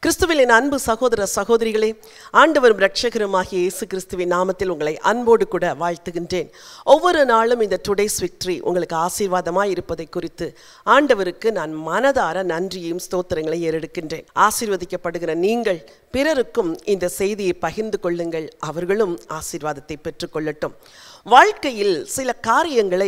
கிறிஸ்துவில் என் அன்பு சகோதர சகோதரிகளே ஆண்டவரும் இரட்சகருமாகிய இயேசு கிறிஸ்துவின் நாமத்தில் உங்களை அன்போடு கூட வாழ்த்துகின்றேன் ஒவ்வொரு நாளும் இந்த டுடேஸ் விக்ட்ரி உங்களுக்கு ஆசீர்வாதமாய் இருப்பதை குறித்து ஆண்டவருக்கு நான் மனதார நன்றியையும் ஸ்தோத்திரங்களையும் ஏறெடுக்கின்றேன் ஆசீர்வதிக்கப்படுகிற நீங்கள் பிறருக்கும் இந்த செய்தியை பகிர்ந்து கொள்ளுங்கள் அவர்களும் ஆசீர்வாதத்தை பெற்றுக்கொள்ளட்டும் வாழ்க்கையில் சில காரியங்களை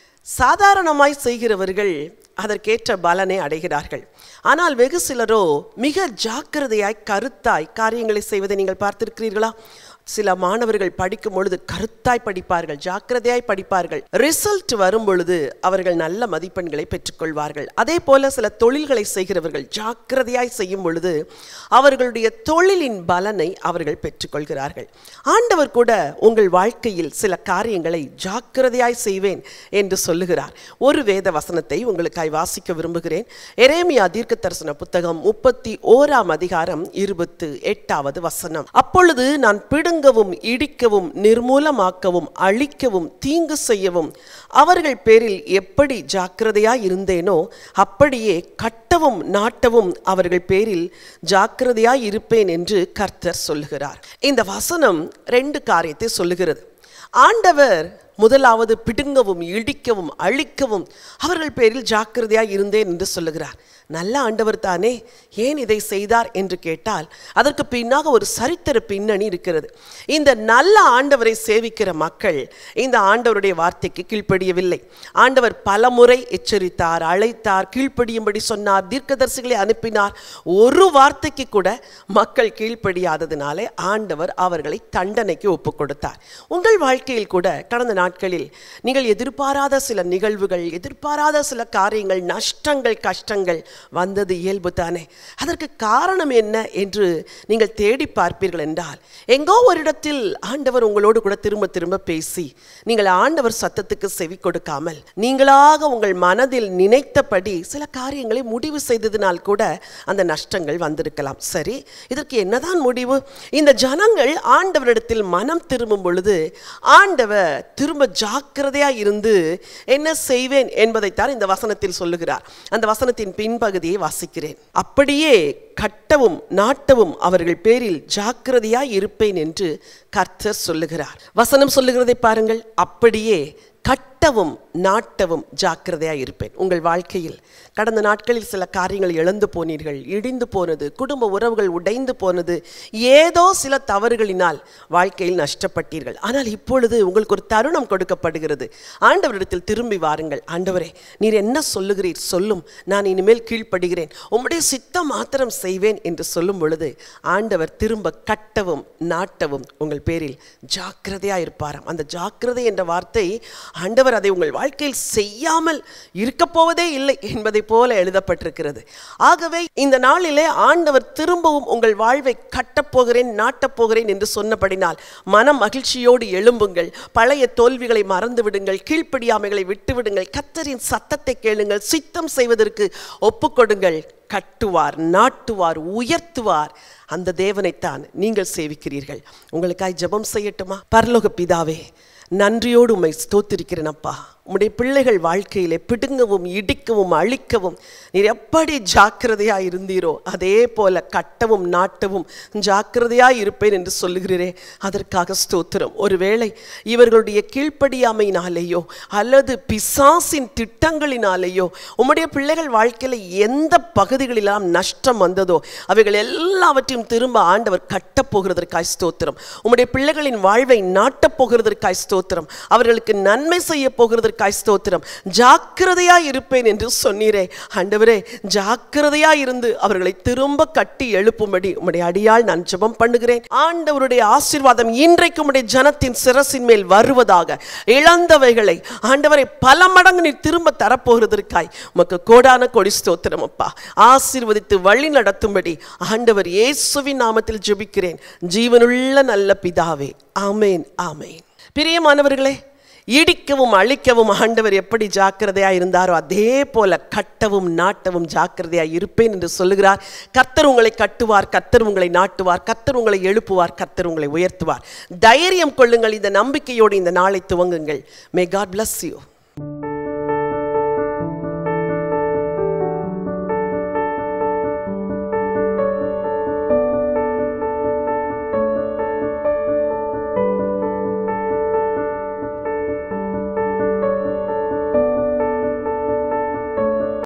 சாதாரணமாய் செய்கிறவர்கள் அதற்கேற்ற பலனை அடைகிறார்கள் ஆனால் வெகு சிலரோ மிக ஜாக்கிரதையாய் கருத்தாய் காரியங்களை செய்வதை நீங்கள் பார்த்திருக்கிறீர்களா சில மாணவர்கள் படிக்கும் பொழுது கருத்தாய் படிப்பார்கள் ஜாக்கிரதையாய் படிப்பார்கள் ரிசல்ட் வரும் பொழுது அவர்கள் நல்ல மதிப்பெண்களை பெற்றுக்கொள்வார்கள் அதே போல சில தொழில்களை செய்கிறவர்கள் ஜாக்கிரதையாய் செய்யும் பொழுது அவர்களுடைய தொழிலின் பலனை அவர்கள் பெற்றுக்கொள்கிறார்கள் ஆண்டவர் கூட உங்கள் வாழ்க்கையில் சில காரியங்களை ஜாக்கிரதையாய் செய்வேன் என்று சொல்லுகிறார் ஒரு வேத வசனத்தை உங்களுக்காய் வாசிக்க விரும்புகிறேன் எரேமியா தீர்க்க தரிசன புத்தகம் முப்பத்தி ஓராம் அதிகாரம் இருபத்து எட்டாவது வசனம் அப்பொழுது நான் பிடுங்கவும் இடிக்கவும் நிர்மூலமாக்கவும் அழிக்கவும் தீங்கு செய்யவும் அவர்கள் பேரில் எப்படி ஜாக்கிரதையாய் இருந்தேனோ அப்படியே கட்டவும் நாட்டவும் அவர்கள் பேரில் ஜாக்கிரதையாய் இருப்பேன் என்று கர்த்தர் சொல்லுகிறார் இந்த வசனம் ரெண்டு காரியத்தை சொல்லுகிறது ஆண்டவர் முதலாவது பிடுங்கவும் இடிக்கவும் அழிக்கவும் அவர்கள் பேரில் ஜாக்கிரதையாய் இருந்தேன் என்று சொல்லுகிறார் நல்ல ஆண்டவர் தானே ஏன் இதை செய்தார் என்று கேட்டால் அதற்கு பின்னாக ஒரு சரித்திர பின்னணி இருக்கிறது இந்த நல்ல ஆண்டவரை சேவிக்கிற மக்கள் இந்த ஆண்டவருடைய வார்த்தைக்கு கீழ்ப்படியவில்லை ஆண்டவர் பலமுறை எச்சரித்தார் அழைத்தார் கீழ்ப்படியும்படி சொன்னார் தீர்க்கதரிசிகளை அனுப்பினார் ஒரு வார்த்தைக்கு கூட மக்கள் கீழ்ப்படியாததினாலே ஆண்டவர் அவர்களை தண்டனைக்கு ஒப்பு கொடுத்தார் உங்கள் வாழ்க்கையில் கூட கடந்த நாட்களில் நீங்கள் எதிர்பாராத சில நிகழ்வுகள் எதிர்பாராத சில காரியங்கள் நஷ்டங்கள் கஷ்டங்கள் வந்தது இயல்பு தானே அதற்கு காரணம் என்ன என்று நீங்கள் தேடி பார்ப்பீர்கள் என்றால் எங்கோ ஒரு இடத்தில் ஆண்டவர் உங்களோடு கூட திரும்ப திரும்ப பேசி நீங்கள் ஆண்டவர் சத்தத்துக்கு செவி கொடுக்காமல் நீங்களாக உங்கள் மனதில் நினைத்தபடி சில காரியங்களை முடிவு செய்ததினால் கூட அந்த நஷ்டங்கள் வந்திருக்கலாம் சரி இதற்கு என்னதான் முடிவு இந்த ஜனங்கள் ஆண்டவரிடத்தில் மனம் திரும்பும் பொழுது ஆண்டவர் திரும்ப ஜாக்கிரதையா இருந்து என்ன செய்வேன் என்பதைத்தான் இந்த வசனத்தில் சொல்லுகிறார் அந்த வசனத்தின் பின்பகுதியை வாசிக்கிறேன் அப்படியே கட்டவும் நாட்டவும் அவர்கள் பேரில் ஜாக்கிரதையாய் இருப்பேன் என்று கர்த்தர் சொல்லுகிறார் வசனம் சொல்லுகிறதை பாருங்கள் அப்படியே கட்டவும் நாட்டவும் ஜாக்கிரதையாக இருப்பேன் உங்கள் வாழ்க்கையில் கடந்த நாட்களில் சில காரியங்கள் இழந்து போனீர்கள் இடிந்து போனது குடும்ப உறவுகள் உடைந்து போனது ஏதோ சில தவறுகளினால் வாழ்க்கையில் நஷ்டப்பட்டீர்கள் ஆனால் இப்பொழுது உங்களுக்கு ஒரு தருணம் கொடுக்கப்படுகிறது ஆண்டவரிடத்தில் திரும்பி வாருங்கள் ஆண்டவரே நீர் என்ன சொல்லுகிறீர் சொல்லும் நான் இனிமேல் கீழ்ப்படுகிறேன் உம்முடைய சித்தம் மாத்திரம் செய்வேன் என்று சொல்லும் பொழுது ஆண்டவர் திரும்ப கட்டவும் நாட்டவும் உங்கள் பேரில் ஜாக்கிரதையாக இருப்பாராம் அந்த ஜாக்கிரதை என்ற வார்த்தை ஆண்டவர் அதை உங்கள் வாழ்க்கையில் செய்யாமல் இருக்கப் போவதே இல்லை என்பதை போல எழுதப்பட்டிருக்கிறது ஆகவே இந்த நாளிலே ஆண்டவர் திரும்பவும் உங்கள் வாழ்வை கட்டப்போகிறேன் நாட்டப்போகிறேன் என்று சொன்னபடினால் மன மகிழ்ச்சியோடு எழும்புங்கள் பழைய தோல்விகளை மறந்து விடுங்கள் கீழ்ப்படியாமைகளை விட்டுவிடுங்கள் கத்தரின் சத்தத்தை கேளுங்கள் சித்தம் செய்வதற்கு ஒப்புக்கொடுங்கள் கட்டுவார் நாட்டுவார் உயர்த்துவார் அந்த தேவனைத்தான் நீங்கள் சேவிக்கிறீர்கள் உங்களுக்காய் ஜெபம் செய்யட்டுமா பரலோக பிதாவே நன்றியோடு உம்மை ஸ்தோத்திருக்கிறேன் அப்பா உம்முடைய பிள்ளைகள் வாழ்க்கையிலே பிடுங்கவும் இடிக்கவும் அழிக்கவும் நீர் எப்படி ஜாக்கிரதையா இருந்தீரோ அதே போல கட்டவும் நாட்டவும் ஜாக்கிரதையா இருப்பேன் என்று சொல்லுகிறீரே அதற்காக ஸ்தோத்திரம் ஒருவேளை இவர்களுடைய கீழ்ப்படியாமையினாலேயோ அல்லது பிசாசின் திட்டங்களினாலேயோ உம்முடைய பிள்ளைகள் வாழ்க்கையில எந்த பகுதிகளெல்லாம் நஷ்டம் வந்ததோ அவைகள் எல்லாவற்றையும் திரும்ப ஆண்டவர் கட்டப் போகிறதற்காய் ஸ்தோத்திரம் உம்முடைய பிள்ளைகளின் வாழ்வை நாட்டப் போகிறதற்காய் ஸ்தோத்திரம் அவர்களுக்கு நன்மை செய்ய போகிறதற்கு அதற்காய் ஸ்தோத்திரம் ஜாக்கிரதையா இருப்பேன் என்று சொன்னீரே ஆண்டவரே ஜாக்கிரதையா இருந்து அவர்களை திரும்ப கட்டி எழுப்பும்படி உம்முடைய அடியால் நான் ஜெபம் பண்ணுகிறேன் ஆண்டவருடைய ஆசீர்வாதம் இன்றைக்கு உம்முடைய ஜனத்தின் சிரசின் மேல் வருவதாக இழந்தவைகளை ஆண்டவரை பல மடங்கு நீர் திரும்ப தரப்போகிறதற்காய் உமக்கு கோடான கொடி ஸ்தோத்திரம் அப்பா ஆசீர்வதித்து வழி நடத்தும்படி ஆண்டவர் இயேசுவின் நாமத்தில் ஜெபிக்கிறேன் ஜீவனுள்ள நல்ல பிதாவே ஆமேன் ஆமேன் பிரியமானவர்களே இடிக்கவும் அழிக்கவும் ஆண்டவர் எப்படி ஜாக்கிரதையா இருந்தாரோ அதே போல கட்டவும் நாட்டவும் ஜாக்கிரதையா இருப்பேன் என்று சொல்லுகிறார் கர்த்தர் உங்களை கட்டுவார் கர்த்தர் உங்களை நாட்டுவார் கர்த்தர் உங்களை எழுப்புவார் கர்த்தர் உங்களை உயர்த்துவார் தைரியம் கொள்ளுங்கள் இந்த நம்பிக்கையோடு இந்த நாளை துவங்குங்கள் மே காட் bless you